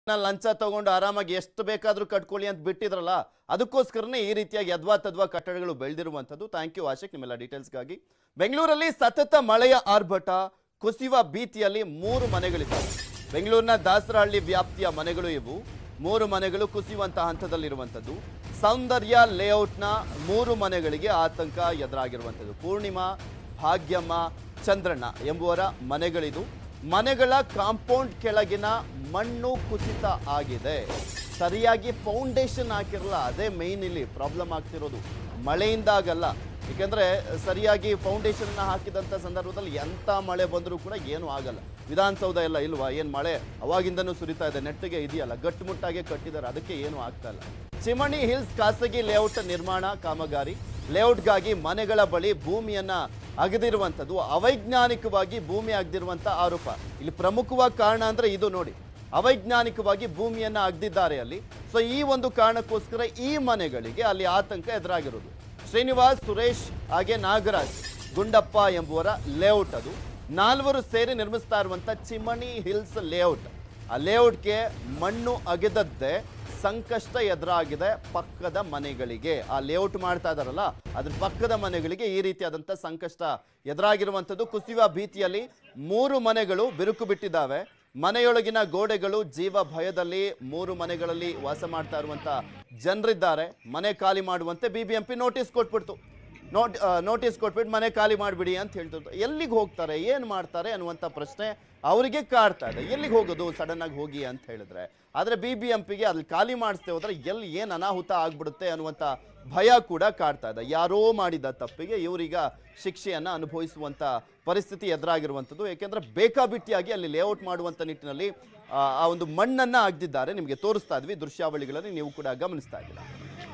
ಲಂಚ ತಗೊಂಡು ಆರಾಮಾಗಿ ಎಷ್ಟು ಬೇಕಾದ್ರೂ ಕಟ್ಕೊಳ್ಳಿ ಅಂತ ಬಿಟ್ಟಿದ್ರಲ್ಲ ಅದಕ್ಕೋಸ್ಕರನೇ ಈ ರೀತಿಯಾಗಿ ಯದ್ವಾ ತದ್ವಾ ಕಟ್ಟಡಗಳು ಬೆಳೆದಿರುವಂಥದ್ದು ಥ್ಯಾಂಕ್ ಯು ಆಶಿಕ್ ನಿಮ್ಮೆಲ್ಲ ಡೀಟೇಲ್ಸ್ಗಾಗಿ ಬೆಂಗಳೂರಲ್ಲಿ ಸತತ ಮಳೆಯ ಆರ್ಭಟ ಕುಸಿಯುವ ಭೀತಿಯಲ್ಲಿ ಮೂರು ಮನೆಗಳಿದ್ದಾವೆ ಬೆಂಗಳೂರಿನ ದಾಸರಹಳ್ಳಿ ವ್ಯಾಪ್ತಿಯ ಮನೆಗಳು ಇವು ಮೂರು ಮನೆಗಳು ಕುಸಿಯುವಂತ ಹಂತದಲ್ಲಿರುವಂಥದ್ದು ಸೌಂದರ್ಯ ಲೇಔಟ್ನ ಮೂರು ಮನೆಗಳಿಗೆ ಆತಂಕ ಎದುರಾಗಿರುವಂಥದ್ದು ಪೂರ್ಣಿಮಾ ಭಾಗ್ಯಮ್ಮ ಚಂದ್ರಣ್ಣ ಎಂಬುವರ ಮನೆಗಳಿದು ಮನೆಗಳ ಕಾಂಪೌಂಡ್ ಕೆಳಗಿನ ಮಣ್ಣು ಕುಸಿತ ಆಗಿದೆ ಸರಿಯಾಗಿ ಫೌಂಡೇಶನ್ ಹಾಕಿರಲ್ಲ ಅದೇ ಮೇಯ್ನ್ ಇಲ್ಲಿ ಪ್ರಾಬ್ಲಮ್ ಆಗ್ತಿರೋದು ಮಳೆಯಿಂದ ಆಗಲ್ಲ ಏಕೆಂದ್ರೆ ಸರಿಯಾಗಿ ಫೌಂಡೇಶನ್ ಹಾಕಿದಂಥ ಸಂದರ್ಭದಲ್ಲಿ ಎಂಥ ಮಳೆ ಬಂದರೂ ಕೂಡ ಏನೂ ಆಗಲ್ಲ ವಿಧಾನಸೌಧ ಎಲ್ಲ ಇಲ್ವಾ ಏನು ಮಳೆ ಅವಾಗಿಂದನೂ ಸುರಿತಾ ಇದೆ ನೆಟ್ಟಿಗೆ ಇದೆಯಲ್ಲ ಗಟ್ಟುಮುಟ್ಟಾಗೆ ಕಟ್ಟಿದ್ದಾರೆ ಅದಕ್ಕೆ ಏನೂ ಆಗ್ತಾ ಇಲ್ಲ ಚಿಮಣಿ ಹಿಲ್ಸ್ ಖಾಸಗಿ ಲೇಔಟ್ ನಿರ್ಮಾಣ ಕಾಮಗಾರಿ ಲೇಔಟ್ಗಾಗಿ ಮನೆಗಳ ಬಳಿ ಭೂಮಿಯನ್ನ ಅಗದಿರುವಂಥದ್ದು ಅವೈಜ್ಞಾನಿಕವಾಗಿ ಭೂಮಿ ಅಗದಿರುವಂಥ ಆರೋಪ ಇಲ್ಲಿ ಪ್ರಮುಖವಾಗಿ ಕಾರಣ ಅಂದ್ರೆ ಇದು ನೋಡಿ ಅವೈಜ್ಞಾನಿಕವಾಗಿ ಭೂಮಿಯನ್ನ ಅಗ್ದಿದ್ದಾರೆ ಅಲ್ಲಿ ಸೊ ಈ ಒಂದು ಕಾರಣಕ್ಕೋಸ್ಕರ ಈ ಮನೆಗಳಿಗೆ ಅಲ್ಲಿ ಆತಂಕ ಎದುರಾಗಿರೋದು ಶ್ರೀನಿವಾಸ್ ಸುರೇಶ್ ಹಾಗೆ ನಾಗರಾಜ್ ಗುಂಡಪ್ಪ ಎಂಬುವರ ಲೇಔಟ್ ಅದು ನಾಲ್ವರು ಸೇರಿ ನಿರ್ಮಿಸ್ತಾ ಇರುವಂತ ಚಿಮಣಿ ಹಿಲ್ಸ್ ಲೇಔಟ್ ಆ ಲೇಔಟ್ಗೆ ಮಣ್ಣು ಅಗೆದದ್ದೇ ಸಂಕಷ್ಟ ಎದುರಾಗಿದೆ ಪಕ್ಕದ ಮನೆಗಳಿಗೆ ಆ ಲೇಔಟ್ ಮಾಡ್ತಾ ಇದಾರಲ್ಲ ಅದ್ರ ಪಕ್ಕದ ಮನೆಗಳಿಗೆ ಈ ರೀತಿಯಾದಂಥ ಸಂಕಷ್ಟ ಎದುರಾಗಿರುವಂಥದ್ದು ಕುಸಿಯುವ ಭೀತಿಯಲ್ಲಿ ಮೂರು ಮನೆಗಳು ಬಿರುಕು ಬಿಟ್ಟಿದ್ದಾವೆ ಮನೆಯೊಳಗಿನ ಗೋಡೆಗಳು ಜೀವ ಭಯದಲ್ಲಿ ಮೂರು ಮನೆಗಳಲ್ಲಿ ವಾಸ ಮಾಡ್ತಾ ಇರುವಂತ ಜನರಿದ್ದಾರೆ ಮನೆ ಖಾಲಿ ಮಾಡುವಂತೆ B B M P notice ಕೊಟ್ಬಿಡ್ತು ನೋಟ್ ನೋಟಿಸ್ ಕೊಟ್ಬಿಟ್ಟು ಮನೆ ಖಾಲಿ ಮಾಡಿಬಿಡಿ ಅಂತ ಹೇಳ್ತಿರ್ತಾರೆ ಎಲ್ಲಿಗೆ ಹೋಗ್ತಾರೆ ಏನು ಮಾಡ್ತಾರೆ ಅನ್ನುವಂಥ ಪ್ರಶ್ನೆ ಅವರಿಗೆ ಕಾಡ್ತಾ ಇದೆ ಎಲ್ಲಿಗೆ ಹೋಗೋದು ಸಡನ್ ಆಗಿ ಹೋಗಿ ಅಂತ ಹೇಳಿದ್ರೆ ಆದರೆ ಬಿ ಬಿ ಎಂ ಪಿಗೆ ಅಲ್ಲಿ ಖಾಲಿ ಮಾಡಿಸ್ತೇ ಹೋದ್ರೆ ಎಲ್ಲಿ ಏನು ಅನಾಹುತ ಆಗ್ಬಿಡುತ್ತೆ ಅನ್ನುವಂಥ ಭಯ ಕೂಡ ಕಾಡ್ತಾ ಇದೆ ಯಾರೋ ಮಾಡಿದ ತಪ್ಪಿಗೆ ಇವರೀಗ ಶಿಕ್ಷೆಯನ್ನ ಅನುಭವಿಸುವಂತ ಪರಿಸ್ಥಿತಿ ಎದುರಾಗಿರುವಂಥದ್ದು ಯಾಕೆಂದ್ರೆ ಬೇಕಾಬಿಟ್ಟಿಯಾಗಿ ಅಲ್ಲಿ ಲೇಔಟ್ ಮಾಡುವಂತ ನಿಟ್ಟಿನಲ್ಲಿ ಆ, ಆ ಒಂದು ಮಣ್ಣನ್ನ ಅಗ್ದಿದ್ದಾರೆ ನಿಮಗೆ ತೋರಿಸ್ತಾ ಇದ್ವಿ ದೃಶ್ಯಾವಳಿಗಳಲ್ಲಿ ನೀವು ಕೂಡ ಗಮನಿಸ್ತಾ ಇದ್ದೀರಾ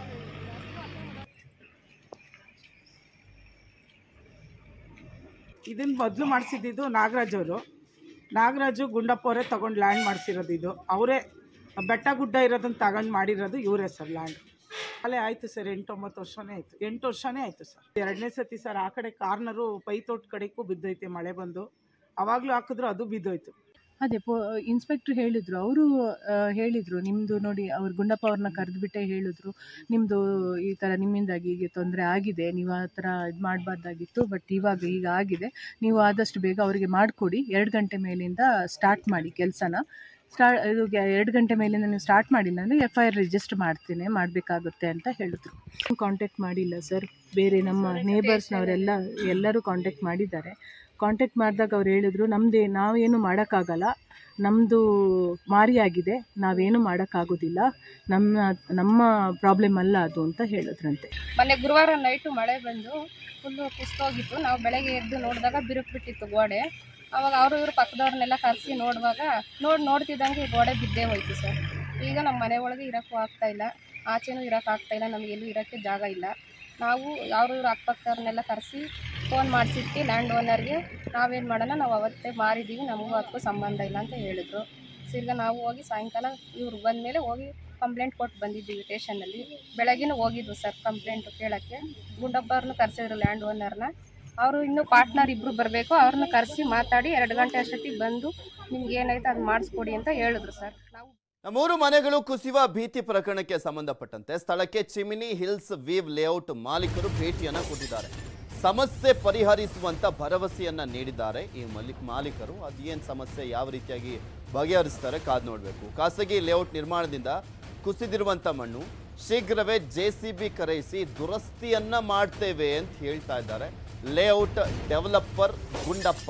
ಇದನ್ನ ಮೊದಲು ಮಾಡಿಸಿದ್ದು ನಾಗರಾಜ್ ಅವರು ನಾಗರಾಜು ಗುಂಡಪ್ಪ ಅವರೇ ತೊಗೊಂಡು ಲ್ಯಾಂಡ್ ಮಾಡಿಸಿರೋದು ಇದು ಅವರೇ ಬೆಟ್ಟ ಗುಡ್ಡ ಇರೋದನ್ನ ತಗೊಂಡು ಮಾಡಿರೋದು ಇವರೇ ಸರ್ ಲ್ಯಾಂಡ್ ಅಲ್ಲೇ ಆಯಿತು ಸರ್ ಎಂಟು ಒಂಬತ್ತು ವರ್ಷನೇ ಆಯಿತು ಎಂಟು ವರ್ಷನೇ ಆಯಿತು ಸರ್ ಎರಡನೇ ಸತಿ ಸರ್ ಆ ಕಡೆ ಕಾರ್ನರು ಪೈತೋಟ ಕಡೆಗೂ ಬಿದ್ದೈತೆ ಮಳೆ ಬಂದು ಅವಾಗಲೂ ಹಾಕಿದ್ರು ಅದು ಬಿದ್ದೋಯ್ತು ಅದೇ ಪೋ ಇನ್ಸ್ಪೆಕ್ಟ್ರ್ ಹೇಳಿದರು ಅವರು ಹೇಳಿದರು ನಿಮ್ಮದು ನೋಡಿ ಅವ್ರು ಗುಂಡಪ್ಪ ಅವ್ರನ್ನ ಕರೆದುಬಿಟ್ಟೆ ಹೇಳಿದ್ರು ನಿಮ್ಮದು ಈ ಥರ ನಿಮ್ಮಿಂದಾಗಿ ಹೀಗೆ ತೊಂದರೆ ಆಗಿದೆ ನೀವು ಆ ಥರ ಇದು ಮಾಡಬಾರ್ದಾಗಿತ್ತು ಬಟ್ ಇವಾಗ ಈಗ ಆಗಿದೆ ನೀವು ಆದಷ್ಟು ಬೇಗ ಅವರಿಗೆ ಮಾಡಿಕೊಡಿ ಎರಡು ಗಂಟೆ ಮೇಲಿಂದ ಸ್ಟಾರ್ಟ್ ಮಾಡಿ ಕೆಲಸನ ಸ್ಟಾ ಇದು ಎರಡು ಗಂಟೆ ಮೇಲಿಂದ ನೀವು ಸ್ಟಾರ್ಟ್ ಮಾಡಿಲ್ಲ ಅಂದರೆ ಎಫ್ ಐ ಆರ್ ರಿಜಿಸ್ಟರ್ ಮಾಡ್ತೇನೆ ಮಾಡಬೇಕಾಗುತ್ತೆ ಅಂತ ಹೇಳಿದ್ರು ಕಾಂಟ್ಯಾಕ್ಟ್ ಮಾಡಿಲ್ಲ ಸರ್ ಬೇರೆ ನಮ್ಮ ನೇಬರ್ಸ್ನವರೆಲ್ಲ ಎಲ್ಲರೂ ಕಾಂಟ್ಯಾಕ್ಟ್ ಮಾಡಿದ್ದಾರೆ ಕಾಂಟ್ಯಾಕ್ಟ್ ಮಾಡಿದಾಗ ಅವ್ರು ಹೇಳಿದ್ರು ನಮ್ಮದೇ ನಾವೇನು ಮಾಡೋಕ್ಕಾಗಲ್ಲ ನಮ್ಮದು ಮಾರಿಯಾಗಿದೆ ನಾವೇನು ಮಾಡೋಕ್ಕಾಗೋದಿಲ್ಲ ನಮ್ಮ ನಮ್ಮ ಪ್ರಾಬ್ಲಮ್ ಅಲ್ಲ ಅದು ಅಂತ ಹೇಳಿದ್ರಂತೆ ಮೊನ್ನೆ ಗುರುವಾರ ನೈಟು ಮಳೆ ಬಂದು ಫುಲ್ಲು ಕುಸ್ತೋಗಿತ್ತು ನಾವು ಬೆಳಗ್ಗೆ ಎದ್ದು ನೋಡಿದಾಗ ಬಿರುಕು ಬಿಟ್ಟಿತ್ತು ಗೋಡೆ ಅವಾಗ ಅವರು ಇವರು ಪಕ್ಕದವ್ರನ್ನೆಲ್ಲ ಕರೆಸಿ ನೋಡುವಾಗ ನೋಡಿ ನೋಡ್ತಿದ್ದಂಗೆ ಈ ಗೋಡೆ ಬಿದ್ದೇ ಹೋಯ್ತು ಸರ್ ಈಗ ನಮ್ಮ ಮನೆ ಒಳಗೆ ಇರೋಕ್ಕೂ ಆಗ್ತಾ ಇಲ್ಲ ಆಚೆನೂ ಇರೋಕೆ ಆಗ್ತಾ ಇಲ್ಲ ನಮಗೆಲ್ಲೂ ಇರೋಕ್ಕೆ ಜಾಗ ಇಲ್ಲ ನಾವು ಯಾರು ಇವ್ರು ಅಕ್ಕಪಕ್ಕದವ್ರನ್ನೆಲ್ಲ ಕರೆಸಿ ಫೋನ್ ಮಾಡಿಸಿಟ್ಟು ಲ್ಯಾಂಡ್ ಓನರ್ಗೆ ನಾವೇನು ಮಾಡೋಣ ನಾವು ಅವತ್ತೇ ಮಾರಿದ್ದೀವಿ ನಮಗೂ ಅದಕ್ಕೂ ಸಂಬಂಧ ಇಲ್ಲ ಅಂತ ಹೇಳಿದ್ರು ಸಿರ್ಗ ನಾವು ಹೋಗಿ ಸಾಯಂಕಾಲ ಇವ್ರು ಬಂದಮೇಲೆ ಹೋಗಿ ಕಂಪ್ಲೇಂಟ್ ಕೊಟ್ಟು ಬಂದಿದ್ದೀವಿ ಸ್ಟೇಷನಲ್ಲಿ ಬೆಳಗ್ಗೆನೂ ಹೋಗಿದ್ವು ಸರ್ ಕಂಪ್ಲೇಂಟು ಕೇಳೋಕ್ಕೆ ಗುಂಡಪ್ಪವ್ರನ್ನ ಕರೆಸಿದ್ರು ಲ್ಯಾಂಡ್ ಓನರ್ನ ಅವರು ಇನ್ನೂ ಪಾರ್ಟ್ನರ್ ಇಬ್ಬರು ಬರಬೇಕು ಅವ್ರನ್ನ ಕರೆಸಿ ಮಾತಾಡಿ ಎರಡು ಗಂಟೆ ಅಷ್ಟೊತ್ತಿಗೆ ಬಂದು ನಿಮ್ಗೆ ಏನಾಯ್ತು ಅದು ಮಾಡಿಸ್ಕೊಡಿ ಅಂತ ಹೇಳಿದ್ರು ಸರ್ ನಾವು ಮೂರು ಮನೆಗಳು ಕುಸಿಯುವ ಭೀತಿ ಪ್ರಕರಣಕ್ಕೆ ಸಂಬಂಧಪಟ್ಟಂತೆ ಸ್ಥಳಕ್ಕೆ ಚಿಮಿನಿ ಹಿಲ್ಸ್ ವೀವ್ ಲೇಔಟ್ ಮಾಲೀಕರು ಭೇಟಿಯನ್ನ ಕೊಟ್ಟಿದ್ದಾರೆ ಸಮಸ್ಯೆ ಪರಿಹರಿಸುವಂತ ಭರವಸೆಯನ್ನ ನೀಡಿದ್ದಾರೆ ಈ ಮಲಿಕ್ ಮಾಲೀಕರು ಅದೇನ್ ಸಮಸ್ಯೆ ಯಾವ ರೀತಿಯಾಗಿ ಬಗೆಹರಿಸ್ತಾರೆ ಕಾದ್ ನೋಡಬೇಕು ಖಾಸಗಿ ಲೇಔಟ್ ನಿರ್ಮಾಣದಿಂದ ಕುಸಿದಿರುವಂತ ಮಣ್ಣು ಶೀಘ್ರವೇ ಜೆ ಸಿ ಬಿ ಕರೆಯಿಸಿ ದುರಸ್ತಿಯನ್ನ ಮಾಡ್ತೇವೆ ಅಂತ ಹೇಳ್ತಾ ಇದ್ದಾರೆ ಲೇಔಟ್ ಡೆವಲಪರ್ ಗುಂಡಪ್ಪ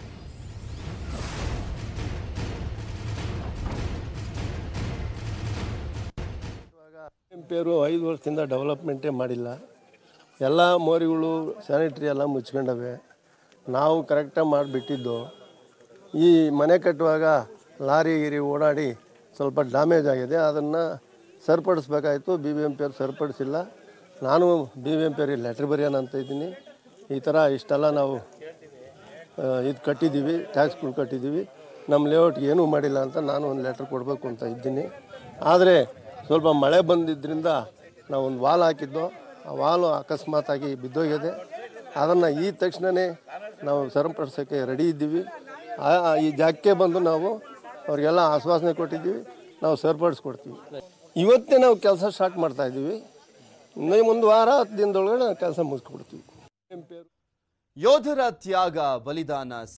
ಪೇರು ಐದು ವರ್ಷದಿಂದ ಡೆವಲಪ್ಮೆಂಟೇ ಮಾಡಿಲ್ಲ ಎಲ್ಲ ಮೋರಿಗಳು ಸ್ಯಾನಿಟ್ರಿ ಎಲ್ಲ ಮುಚ್ಕೊಂಡವೆ ನಾವು ಕರೆಕ್ಟಾಗಿ ಮಾಡಿಬಿಟ್ಟಿದ್ದು ಈ ಮನೆ ಕಟ್ಟುವಾಗ ಲಾರಿ ಗಿರಿ ಓಡಾಡಿ ಸ್ವಲ್ಪ ಡ್ಯಾಮೇಜ್ ಆಗಿದೆ ಅದನ್ನು ಸರಿಪಡಿಸ್ಬೇಕಾಯ್ತು ಬಿ ಬಿ ಎಂ ಪಿ ಅವ್ರು ಸರಿಪಡಿಸಿಲ್ಲ ನಾನು ಬಿ ಬಿ ಎಂ ಪಿ ಅವ್ರಿಗೆ ಲೆಟ್ರ್ ಬರೆಯೋಣ ಅಂತ ಇದ್ದೀನಿ ಈ ಥರ ಇಷ್ಟೆಲ್ಲ ನಾವು ಇದು ಕಟ್ಟಿದ್ದೀವಿ ಟ್ಯಾಕ್ಸ್ಗಳು ಕಟ್ಟಿದ್ದೀವಿ ನಮ್ಮ ಲೇಔಟ್ಗೆ ಏನೂ ಮಾಡಿಲ್ಲ ಅಂತ ನಾನು ಒಂದು ಲೆಟ್ರ್ ಕೊಡಬೇಕು ಅಂತ ಇದ್ದೀನಿ ಆದರೆ ಸ್ವಲ್ಪ ಮಳೆ ಬಂದಿದ್ದರಿಂದ ನಾವು ಒಂದು ವಾಲ್ ಹಾಕಿದ್ದು ಆ ವಾಲು ಅಕಸ್ಮಾತಾಗಿ ಬಿದ್ದೋಗಿದೆ ಅದನ್ನು ಈ ತಕ್ಷಣವೇ ನಾವು ಸರಿಪಡಿಸೋಕ್ಕೆ ರೆಡಿ ಇದ್ದೀವಿ ಆ- ಆ ಈ ಜಾಗಕ್ಕೆ ಬಂದು ನಾವು ಅವ್ರಿಗೆಲ್ಲ ಆಶ್ವಾಸನೆ ಕೊಟ್ಟಿದ್ದೀವಿ ನಾವು ಸರಿಪಡಿಸ್ಕೊಡ್ತೀವಿ ಇವತ್ತೇ ನಾವು ಕೆಲಸ ಸ್ಟಾರ್ಟ್ ಮಾಡ್ತಾ ಇದ್ದೀವಿ ಇನ್ನೂ ಒಂದು ವಾರ ಹತ್ತು ದಿನದೊಳಗಡೆ ನಾವು ಕೆಲಸ ಮುಗಿಸ್ಕೊಡ್ತೀವಿ ಯೋಧರ ತ್ಯಾಗ ಬಲಿದಾನ